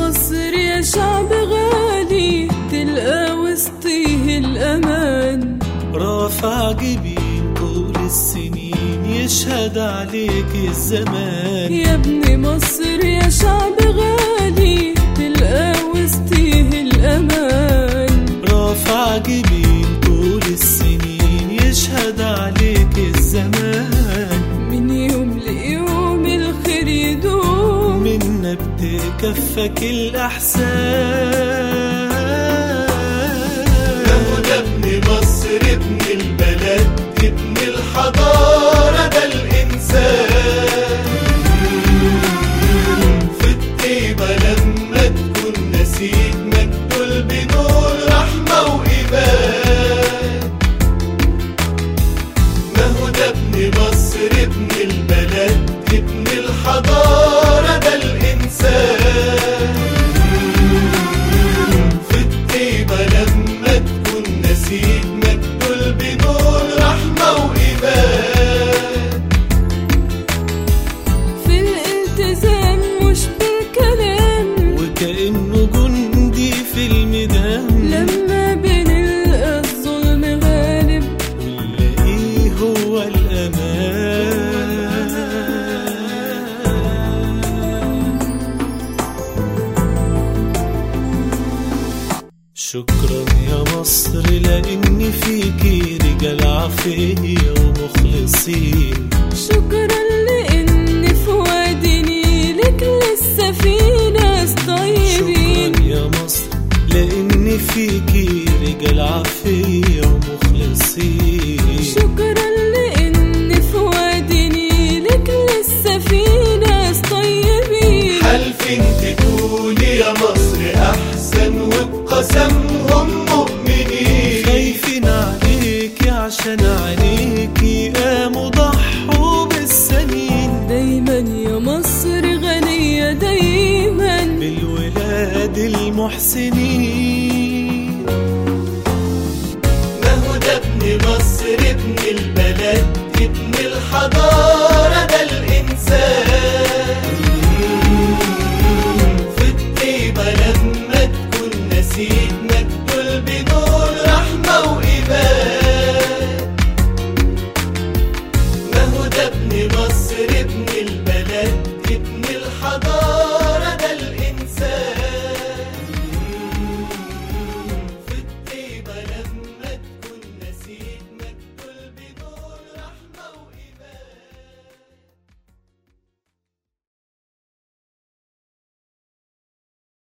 مصر يا شعب غالي تلقى وسطيه الأمان رافع جبين طول السنين يشهد عليك الزمان يا ابن مصر يا شعب غالي تلقى وسطيه الأمان رافع جبين طول السنين يشهد عليك الزمان من يوم ليوم الخير يدوم من نبت كفك الأحسان له ده ابن مصر ابن البلد ابن الحضارة ده الإنسان في الطيبة لما تكون نسيت مكتول بنور رحمة وإيمان ما هو ده ابن مصر ابن البلد ابن الحضارة ده الإنسان في الطيبة لما تكون نسيت مكتول بنور رحمة وإيمان في الالتزام مش بالكلام وكأنه جندي في الميدان لما بنلقى الظلم غالب ونلاقيه هو الأمان شكرا يا مصر لأن فيكي رجال عافية ومخلصين شكرا لان في وادي نيلك لسه في ناس طيبين شكرا يا مصر لأن فيكي رجال عافية ومخلصين شكرا لان في وادي نيلك لسه في ناس طيبين حلفين تكوني يا مصر أحسن وبقسمهم مؤمنين خايفين عليكي عشان عليكي قاموا ضحوا بالسنين دايما يا مصر غنية دايما بالولاد المحسنين ما هو ده ابن مصر ابن البلد ابن الحضارة ده الإنسان في الطيبة لما تكون نسيت مكتول بنور رحمة